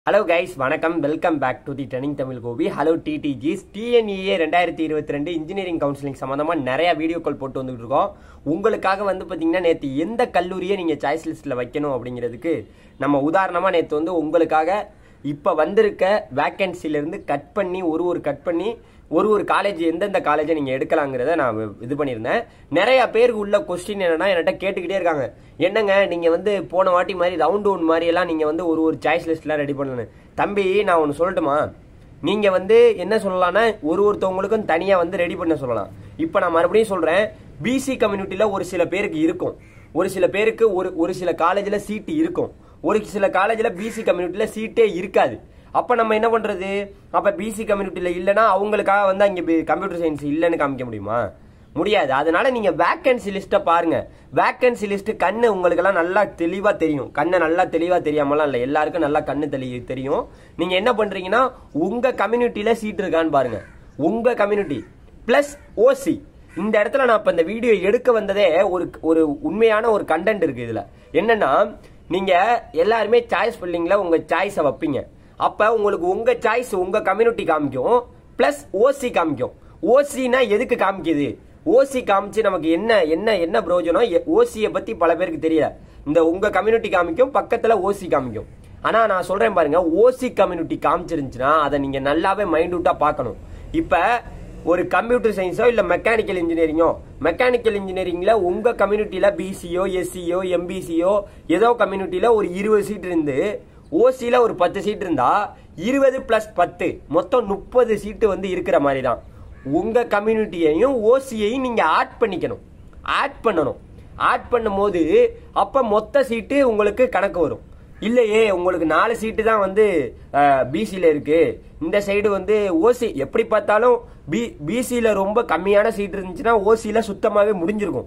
hello guys வணக்கம் welcome back to the training Tamil Gopi hello TDGs TNEA ரெண்டாயிரத்தி இருபத்தி ரெண்டு இன்ஜினியரிங் கவுன்சிலிங் சம்மந்தமாக நிறைய வீடியோக்கள் போட்டு வந்துட்டு இருக்கோம் உங்களுக்காக வந்து பார்த்தீங்கன்னா நேற்று எந்த கல்லூரியை நீங்கள் சாய்ஸ் லிஸ்ட்டில் வைக்கணும் அப்படிங்கிறதுக்கு நம்ம உதாரணமாக நேற்று வந்து உங்களுக்காக இப்போ வந்திருக்க வேக்கன்சிலேருந்து கட் பண்ணி ஒரு ஒரு கட் பண்ணி ஒரு ஒரு காலேஜ் எந்தெந்த காலேஜை நீங்கள் எடுக்கலாங்கிறத நான் இது பண்ணியிருந்தேன் நிறைய பேருக்கு உள்ள கொஸ்டின் என்னன்னா என்கிட்ட கேட்டுக்கிட்டே இருக்காங்க என்னங்க நீங்கள் வந்து போன வாட்டி மாதிரி ரவுண்ட் ஒன் மாதிரி எல்லாம் நீங்கள் வந்து ஒரு ஒரு சாய்ஸ் லிஸ்ட்லாம் ரெடி பண்ணணும் தம்பி நான் ஒன்று சொல்லட்டுமா நீங்கள் வந்து என்ன சொல்லலாம்னா ஒரு ஒருத்தவங்களுக்கும் தனியாக வந்து ரெடி பண்ண சொல்லலாம் இப்போ நான் மறுபடியும் சொல்கிறேன் பிசி கம்யூனிட்டியில் ஒரு சில பேருக்கு இருக்கும் ஒரு சில பேருக்கு ஒரு ஒரு சில காலேஜில் சீட்டு இருக்கும் ஒரு சில காலேஜில் பிசி கம்யூனிட்டியில் சீட்டே இருக்காது அப்போ நம்ம என்ன பண்ணுறது அப்போ பிசி கம்யூனிட்டியில் இல்லைன்னா அவங்களுக்காக வந்து அங்கே கம்ப்யூட்டர் சயின்ஸ் இல்லைன்னு காமிக்க முடியுமா முடியாது அதனால நீங்க வேக்கன்சி லிஸ்ட்டை பாருங்க வேக்கன்சி லிஸ்ட் கண்ணு உங்களுக்கெல்லாம் நல்லா தெளிவா தெரியும் கண்ணை நல்லா தெளிவா தெரியாமலாம் இல்லை எல்லாருக்கும் நல்லா கண்ணு தெளி தெரியும் நீங்க என்ன பண்றீங்கன்னா உங்க கம்யூனிட்டியில சீட் இருக்கான்னு பாருங்க உங்க கம்யூனிட்டி பிளஸ் ஓசி இந்த இடத்துல நான் இப்ப இந்த வீடியோ எடுக்க வந்ததே ஒரு ஒரு உண்மையான ஒரு கண்டென்ட் இருக்கு இதுல என்னன்னா நீங்க எல்லாருமே சாய்ஸ் பில்லிங்ல உங்க சாய்ஸை வைப்பீங்க அப்ப உங்களுக்கு உங்க சாய்ஸ் உங்க கம்யூனிட்டி காமிக்கும் பிளஸ் ஓசி காமிக்கும் ஓசினா எதுக்கு காமிக்குது ஓசி காமிச்சு நமக்கு என்ன என்ன என்ன பிரயோஜனம் ஓசியை பத்தி பல பேருக்கு தெரியல இந்த உங்க கம்யூனிட்டி காமிக்கும் பக்கத்துல ஓசி காமிக்கும் ஆனா நான் சொல்றேன் பாருங்க ஓசி கம்யூனிட்டி காமிச்சிருந்துச்சுன்னா அதை நீங்க நல்லாவே மைண்ட் அவுட்டா பார்க்கணும் இப்ப ஒரு கம்ப்யூட்டர் சயின்ஸோ இல்ல மெக்கானிக்கல் இன்ஜினியரிங்கோ மெக்கானிக்கல் இன்ஜினியரிங்ல உங்க கம்யூனிட்டியில பிசியோ எஸ்சியோ எம்பிசியோ ஏதோ கம்யூனிட்டியில ஒரு இருபது சீட் இருந்து ஓசியில ஒரு பத்து சீட் இருந்தா இருபது பிளஸ் பத்து மொத்தம் முப்பது சீட்டு வந்து இருக்கிற மாதிரி தான் உங்க கம்யூனிட்டியையும் ஓசியையும் நீங்க ஆட் பண்ணிக்கணும் ஆட் பண்ணணும் ஆட் பண்ணும்போது அப்ப மொத்த சீட்டு உங்களுக்கு கணக்கு வரும் இல்லையே உங்களுக்கு நாலு சீட்டு தான் வந்து பிசியில் இருக்கு இந்த சைடு வந்து ஓசி எப்படி பார்த்தாலும் பி பிசியில் ரொம்ப கம்மியான சீட் இருந்துச்சுன்னா ஓசியில் சுத்தமாகவே முடிஞ்சிருக்கும்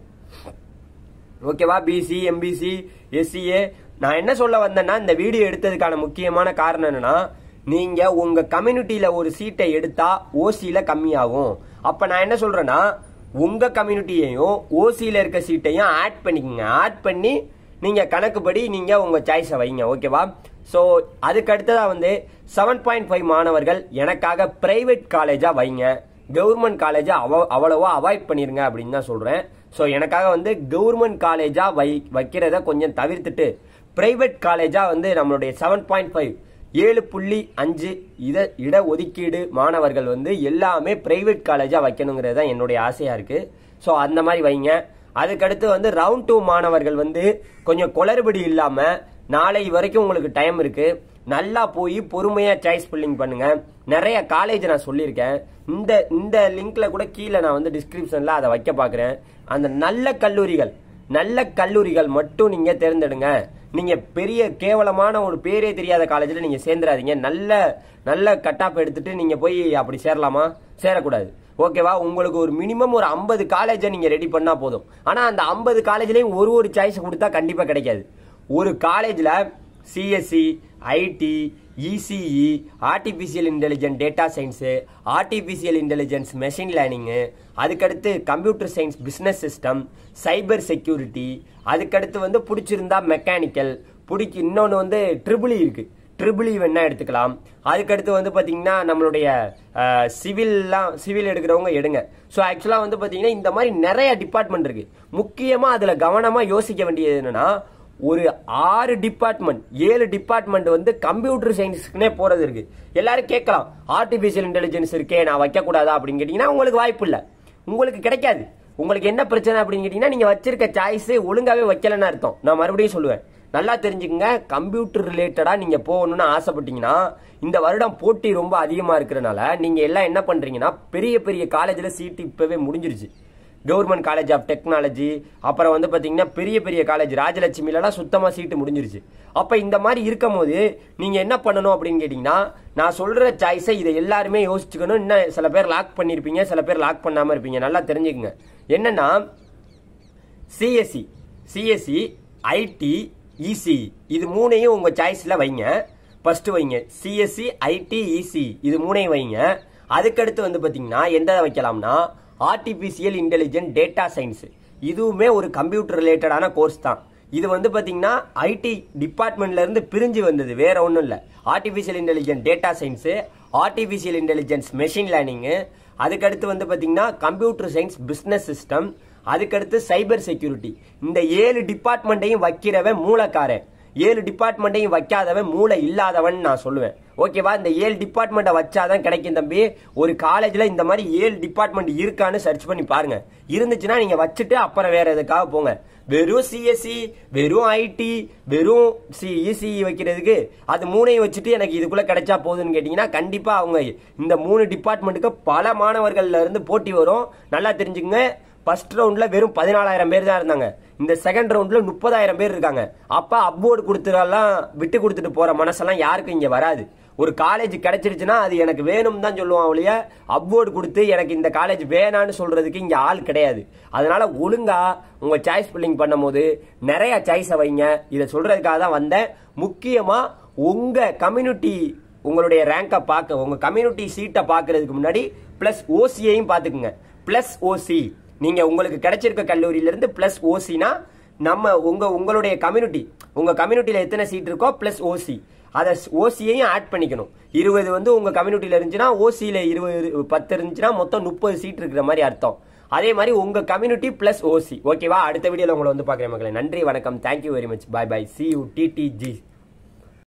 ஓகேவா பிசி எம்பிசி எஸ்சிஏ நான் என்ன சொல்ல வந்தேன்னா இந்த வீடியோ எடுத்ததுக்கான முக்கியமான காரணம் என்னன்னா நீங்க உங்க கம்யூனிட்டியில ஒரு சீட்டை எடுத்தா ஓசியில கம்மியாகும் அப்ப நான் என்ன சொல்றேன்னா உங்க கம்யூனிட்டியையும் ஓசியில இருக்க சீட்டையும் ஆட் பண்ணிக்கோங்க ஆட் பண்ணி நீங்க கணக்குப்படி நீங்க உங்க சாய்ஸை வைங்க ஓகேவா ஸோ அதுக்கு அடுத்ததா வந்து செவன் பாயிண்ட் ஃபைவ் மாணவர்கள் எனக்காக பிரைவேட் காலேஜா வைங்க கவர்மெண்ட் காலேஜா அவ அவ்வளவா அவாய்ட் பண்ணிருங்க அப்படின்னு தான் சொல்றேன் ஸோ எனக்காக வந்து கவர்மெண்ட் காலேஜா வை வைக்கிறத கொஞ்சம் தவிர்த்துட்டு பிரைவேட் காலேஜா வந்து நம்மளுடைய செவன் பாயிண்ட் ஃபைவ் ஏழு புள்ளி அஞ்சு இட இட ஒதுக்கீடு மாணவர்கள் வந்து எல்லாமே பிரைவேட் காலேஜா வைக்கணுங்கிறது தான் என்னுடைய ஆசையா இருக்கு ஸோ அந்த மாதிரி வைங்க அதுக்கடுத்து வந்து ரவுண்ட் டூ மாணவர்கள் வந்து கொஞ்சம் குளறுபடி இல்லாம நாளை வரைக்கும் உங்களுக்கு டைம் இருக்கு நல்லா போய் பொறுமையா சாய்ஸ் பில்லிங் பண்ணுங்க நிறைய காலேஜ் நான் சொல்லியிருக்கேன் இந்த இந்த லிங்க்ல கூட கீழே நான் வந்து டிஸ்கிரிப்ஷன்ல அதை வைக்க பாக்குறேன் அந்த நல்ல கல்லூரிகள் நல்ல கல்லூரிகள் மட்டும் நீங்க தேர்ந்தெடுங்க நீங்க பெரிய கேவலமான ஒரு பேரே தெரியாத காலேஜில் நீங்க சேர்ந்துடாதீங்க நல்ல நல்ல கட்டாப் எடுத்துட்டு நீங்க போய் அப்படி சேரலாமா சேரக்கூடாது ஓகேவா உங்களுக்கு ஒரு மினிமம் ஒரு ஐம்பது காலேஜை நீங்க ரெடி பண்ணா போதும் ஆனா அந்த ஐம்பது காலேஜ்லயும் ஒரு ஒரு சாய்ஸ் கொடுத்தா கண்டிப்பா கிடைக்காது ஒரு காலேஜ்ல CSC IT ECE artificial intelligent data science artificial intelligence machine learning அதுக்கடுத்து computer science business system cyber security அதுக்கடுத்து வந்து பிடிச்சிருந்தா மெக்கானிக்கல் பிடிச்சி இன்னொன்று வந்து ட்ரிபிளி இருக்கு ட்ரிபிளி வேணா எடுத்துக்கலாம் அதுக்கடுத்து வந்து பார்த்தீங்கன்னா நம்மளுடைய சிவில்லாம் சிவில் எடுக்கிறவங்க எடுங்க ஸோ ஆக்சுவலாக வந்து பார்த்தீங்கன்னா இந்த மாதிரி நிறைய டிபார்ட்மெண்ட் இருக்கு முக்கியமாக அதில் கவனமாக யோசிக்க வேண்டியது என்னன்னா ஒரு ஆறு டிபார்ட்மெண்ட் ஏழு டிபார்ட்மெண்ட் வந்து கம்ப்யூட்டர் சயின்ஸ்க்குனே போறது இருக்கு எல்லாரும் கேட்கலாம் ஆர்டிபிஷியல் இன்டெலிஜென்ஸ் இருக்கே நான் வைக்க கூடாதா அப்படின்னு கேட்டீங்கன்னா உங்களுக்கு வாய்ப்பு இல்லை உங்களுக்கு கிடைக்காது உங்களுக்கு என்ன பிரச்சனை அப்படின்னு கேட்டீங்கன்னா நீங்க வச்சிருக்க சாய்ஸ் ஒழுங்காவே வைக்கலன்னு அர்த்தம் நான் மறுபடியும் சொல்லுவேன் நல்லா தெரிஞ்சுக்கங்க கம்ப்யூட்டர் ரிலேட்டடா நீங்க போகணும்னு ஆசைப்பட்டீங்கன்னா இந்த வருடம் போட்டி ரொம்ப அதிகமா இருக்கிறனால நீங்க எல்லாம் என்ன பண்றீங்கன்னா பெரிய பெரிய காலேஜ்ல சீட்டு இப்பவே முடிஞ்சிருச்சு கவர்மெண்ட் காலேஜ் ஆஃப் டெக்னாலஜி அப்புறம் வந்து பார்த்தீங்கன்னா பெரிய பெரிய காலேஜ் ராஜலட்சுமிலலாம் சுத்தமாக சீட்டு முடிஞ்சிருச்சு அப்போ இந்த மாதிரி இருக்கும் போது நீங்கள் என்ன பண்ணணும் அப்படின்னு கேட்டிங்கன்னா நான் சொல்கிற சாய்ஸை இதை எல்லாருமே யோசிச்சுக்கணும் இன்னும் சில பேர் லாக் பண்ணியிருப்பீங்க சில பேர் லாக் பண்ணாமல் இருப்பீங்க நல்லா தெரிஞ்சுக்கங்க என்னன்னா சிஎஸ்சி சிஎஸ்சி ஐடி இசி இது மூணையும் உங்கள் சாய்ஸில் வைங்க ஃபர்ஸ்ட் வைங்க சிஎஸ்சி ஐடி இசி இது மூணையும் வைங்க அதுக்கடுத்து வந்து பார்த்தீங்கன்னா எந்த வைக்கலாம்னா ஆர்டிபிஷியல் இன்டெலிஜென்ட் டேட்டா சயின்ஸ் இதுவுமே ஒரு கம்ப்யூட்டர் ரிலேட்டடான கோர்ஸ் தான் இது வந்து பாத்தீங்கன்னா ஐடி டிபார்ட்மெண்ட்ல இருந்து பிரிஞ்சு வந்தது வேற ஒன்றும் இல்லை artificial intelligence data science artificial intelligence machine learning அதுக்கடுத்து வந்து பாத்தீங்கன்னா கம்ப்யூட்டர் சயின்ஸ் பிசினஸ் சிஸ்டம் அதுக்கடுத்து சைபர் செக்யூரிட்டி இந்த ஏழு டிபார்ட்மெண்ட்டையும் வைக்கிறவன் மூலக்காரன் ஏழு டிபார்ட்மெண்ட்டையும் வைக்காதவன் மூளை இல்லாதவன் நான் சொல்லுவேன் ஓகேவா இந்த ஏழு டிபார்ட்மெண்ட்டை வச்சாதான் கிடைக்கும் தம்பி ஒரு காலேஜ்ல இந்த மாதிரி ஏழு டிபார்ட்மெண்ட் இருக்கான்னு சர்ச் பண்ணி பாருங்க இருந்துச்சுன்னா நீங்க வச்சுட்டு அப்புறம் வேற எதுக்காக போங்க வெறும் சிஎஸ்சி வெறும் ஐடி வெறும் சி இசிஇ வைக்கிறதுக்கு அது மூணையும் வச்சுட்டு எனக்கு இதுக்குள்ள கிடைச்சா போதுன்னு கேட்டீங்கன்னா கண்டிப்பா அவங்க இந்த மூணு டிபார்ட்மெண்ட்டுக்கு பல மாணவர்கள்ல இருந்து போட்டி வரும் நல்லா தெரிஞ்சுங்க ஃபர்ஸ்ட் ரவுண்ட்ல வெறும் பதினாலாயிரம் பேர் தான் இருந்தாங்க இந்த செகண்ட் ரவுண்ட்ல முப்பதாயிரம் பேர் இருக்காங்க அப்ப அப்வோர்டு கொடுத்துறலாம் விட்டு கொடுத்துட்டு போற மனசெல்லாம் யாருக்கும் இங்க வராது ஒரு காலேஜ் கிடைச்சிருச்சுன்னா அது எனக்கு வேணும் தான் சொல்லுவான் ஒழிய அப்வோர்டு கொடுத்து எனக்கு இந்த காலேஜ் வேணான்னு சொல்றதுக்கு இங்க ஆள் கிடையாது அதனால ஒழுங்கா உங்க சாய்ஸ் பில்லிங் பண்ணும்போது நிறைய சாய்ஸை வைங்க இதை சொல்றதுக்காக தான் வந்தேன் முக்கியமா உங்க கம்யூனிட்டி உங்களுடைய ரேங்கை பார்க்க உங்க கம்யூனிட்டி சீட்டை பார்க்கறதுக்கு முன்னாடி பிளஸ் ஓசியையும் பார்த்துக்குங்க பிளஸ் ஓசி நீங்க உங்களுக்கு கிடைச்சிருக்க கல்லூரியில இருந்து பிளஸ் ஓசினா நம்ம உங்க உங்களுடைய கம்யூனிட்டி உங்க கம்யூனிட்டியில எத்தனை சீட் இருக்கோ பிளஸ் ஓசி அதை ஓசியையும் ஆட் பண்ணிக்கணும் இருபது வந்து உங்க கம்யூனிட்டியில இருந்துச்சுன்னா ஓசியில இருபது பத்து இருந்துச்சுன்னா மொத்தம் முப்பது சீட் இருக்கிற மாதிரி அர்த்தம் அதே மாதிரி உங்க கம்யூனிட்டி பிளஸ் ஓசி ஓகேவா அடுத்த வீடியோல உங்களை வந்து பாக்குறேன் மக்களே நன்றி வணக்கம் thank you very much bye bye see you DDG